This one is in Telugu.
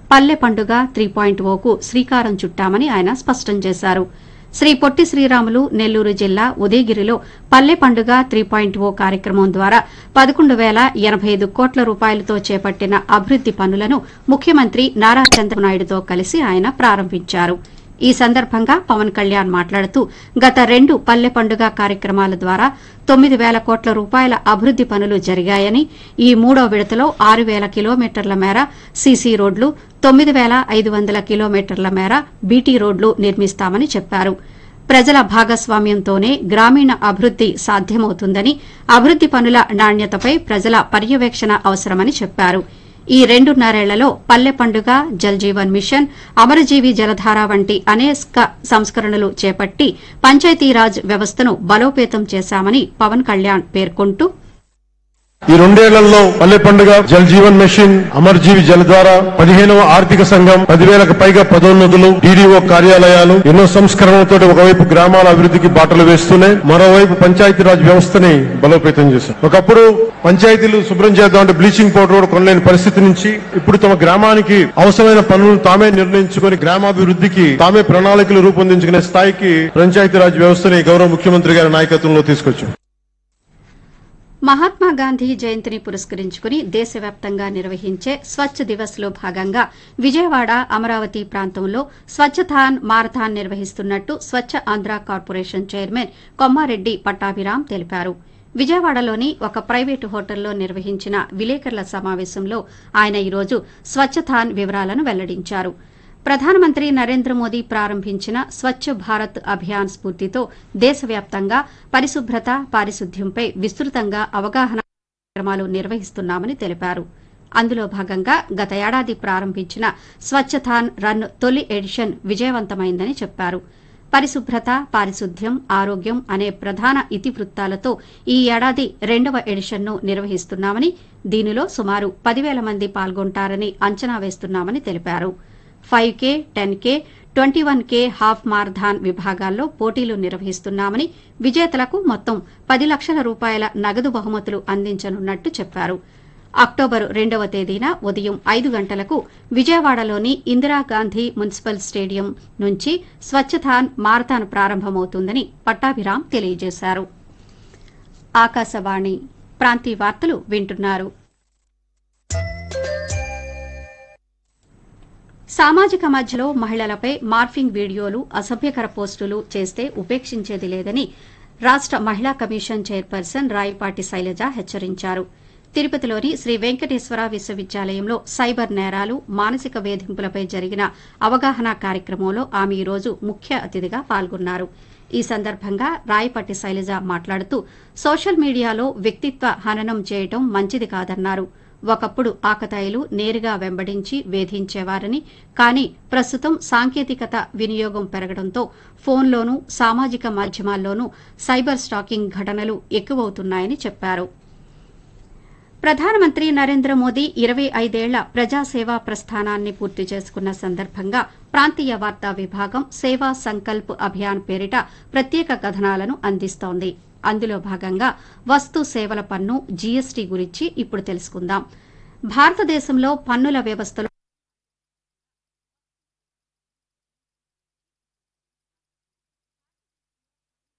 పల్లె పండుగ త్రీ పాయింట్ ఓకు శ్రీకారం చుట్టామని ఆయన స్పష్టం చేశారు శ్రీ పొట్టి శ్రీరాములు నెల్లూరు జిల్లా ఉదయగిరిలో పల్లె పండుగ త్రీ పాయింట్ ఓ కార్యక్రమం ద్వారా పదకొండు వేల ఎనబై ఐదు కోట్ల రూపాయలతో చేపట్టిన అభివృద్ది పనులను ముఖ్యమంత్రి నారా చంద్రబాబు నాయుడుతో కలిసి ఆయన ప్రారంభించారు ఈ సందర్భంగా పవన్ కళ్యాణ్ మాట్లాడుతూ గత రెండు పల్లె పండుగ కార్యక్రమాల ద్వారా తొమ్మిది వేల కోట్ల రూపాయల అభివృద్ది పనులు జరిగాయని ఈ మూడో విడతలో ఆరు వేల కిలోమీటర్ల మేర సీసీ రోడ్లు తొమ్మిది వేల ఐదు వందల కిలోమీటర్ల మేర బీటీ రోడ్లు నిర్మిస్తామని చెప్పారు ప్రజల భాగస్వామ్యంతోనే గ్రామీణ అభివృద్ది సాధ్యమవుతుందని అభివృద్ది పనుల నాణ్యతపై ప్రజల పర్యవేక్షణ అవసరమని చెప్పారు ఈ రెండున్నరేళ్లలో పల్లె పండుగ జల్ జీవన్ మిషన్ అమరజీవి జలధార వంటి అనేక సంస్కరణలు చేపట్టి పంచాయతీరాజ్ వ్యవస్థను బలోపేతం చేశామని పవన్ కళ్యాణ్ పేర్కొంటూ ఈ రెండేళ్లలో పల్లె పండుగ జల్ జీవన్ మిషన్ అమర్జీవి జలధార పదిహేనవ ఆర్థిక సంఘం పదివేలకు పైగా పదోన్నతులు డీడీఓ కార్యాలయాలు ఎన్నో సంస్కరణలతో ఒకవైపు గ్రామాల అభివృద్ధికి బాటలు వేస్తూనే మరోవైపు పంచాయతీరాజ్ వ్యవస్థని బలోపేతం చేశారు ఒకప్పుడు పంచాయతీలు శుభ్రం చేద్దాం అంటే బ్లీచింగ్ పౌడర్ కూడా కొనలేని పరిస్థితి నుంచి ఇప్పుడు తమ గ్రామానికి అవసరమైన పనులను తామే నిర్ణయించుకొని గ్రామాభివృద్ధికి తామే ప్రణాళికలు రూపొందించుకునే స్థాయికి పంచాయతీరాజ్ వ్యవస్థని గౌరవ ముఖ్యమంత్రి గారి నాయకత్వంలో తీసుకొచ్చాం మహాత్మా గాంధీ జయంతిని పురస్కరించుకుని దేశవ్యాప్తంగా నిర్వహించే స్వచ్ఛ దివస్ లో భాగంగా విజయవాడ అమరావతి ప్రాంతంలో స్వచ్ఛథాన్ మారథాన్ నిర్వహిస్తున్నట్టు స్వచ్ఛ ఆంధ్ర కార్పొరేషన్ చైర్మన్ కొమ్మారెడ్డి పట్టాభిరాం తెలిపారు విజయవాడలోని ఒక ప్రైవేటు హోటల్లో నిర్వహించిన విలేకరుల సమావేశంలో ఆయన ఈరోజు స్వచ్ఛథాన్ వివరాలను వెల్లడించారు ప్రధానమంత్రి నరేంద్ర మోదీ ప్రారంభించిన స్వచ్ఛ భారత్ అభియాన్ స్ఫూర్తితో దేశవ్యాప్తంగా పరిశుభ్రత పారిశుద్ధ్యంపై విస్తృతంగా అవగాహన కార్యక్రమాలు నిర్వహిస్తున్నామని తెలిపారు అందులో భాగంగా గత ఏడాది ప్రారంభించిన స్వచ్ఛథాన్ రన్ తొలి ఎడిషన్ విజయవంతమైందని చెప్పారు పరిశుభ్రత పారిశుద్ధ్యం ఆరోగ్యం అనే ప్రధాన ఇతివృత్తాలతో ఈ ఏడాది రెండవ ఎడిషన్ను నిర్వహిస్తున్నామని దీనిలో సుమారు పదివేల మంది పాల్గొంటారని అంచనా వేస్తున్నామని తెలిపారు five K ten K twenty one K half marathon విభాగాల్లో పోటీలు నిర్వహిస్తున్నామని విజేతలకు మొత్తం పది లక్షల రూపాయల నగదు బహుమతులు అందించనున్నట్టు చెప్పారు అక్టోబర్ రెండవ తేదీన ఉదయం ఐదు గంటలకు విజయవాడలోని ఇందిరాగాంధీ మున్సిపల్ స్టేడియం నుంచి స్వచ్ఛథాన్ మారథాన్ ప్రారంభమవుతుందని పట్టాభిరాం తెలియజేశారు ఆకాశవాణి ప్రాంతీయ వార్తలు వింటున్నారు సామాజిక మధ్యలో మహిళలపై మార్ఫింగ్ వీడియోలు అసభ్యకర పోస్టులు చేస్తే ఉపేక్షించేది లేదని రాష్ట మహిళా కమిషన్ చైర్పర్సన్ రాయపాటి శైలజ హెచ్చరించారు తిరుపతిలోని శ్రీ వెంకటేశ్వర విశ్వవిద్యాలయంలో సైబర్ నేరాలు మానసిక వేధింపులపై జరిగిన అవగాహన కార్యక్రమంలో ఆమె ఈరోజు ముఖ్య అతిథిగా పాల్గొన్నారు ఈ సందర్భంగా రాయపట్టి శైలజ మాట్లాడుతూ సోషల్ మీడియాలో వ్యక్తిత్వ హననం చేయడం మంచిది కాదన్నారు ఒకప్పుడు ఆకతాయిలు నేరుగా వెంబడించి వేధించేవారని కానీ ప్రస్తుతం సాంకేతికత వినియోగం పెరగడంతో ఫోన్లోనూ సామాజిక మాధ్యమాల్లోనూ సైబర్ స్టాకింగ్ ఘటనలు ఎక్కువవుతున్నాయని చెప్పారు ప్రధానమంత్రి నరేంద్ర మోదీ ఇరవై ఐదేళ్ల ప్రజాసేవా ప్రస్థానాన్ని పూర్తి చేసుకున్న సందర్భంగా ప్రాంతీయ వార్తా విభాగం సేవా సంకల్ప్ అభియాన్ పేరిట ప్రత్యేక కథనాలను అందిస్తోంది అందులో భాగంగా వస్తు సేవల పన్ను జీఎస్టీ గురించి ఇప్పుడు తెలుసుకుందాం భారతదేశంలో పన్నుల వ్యవస్థలో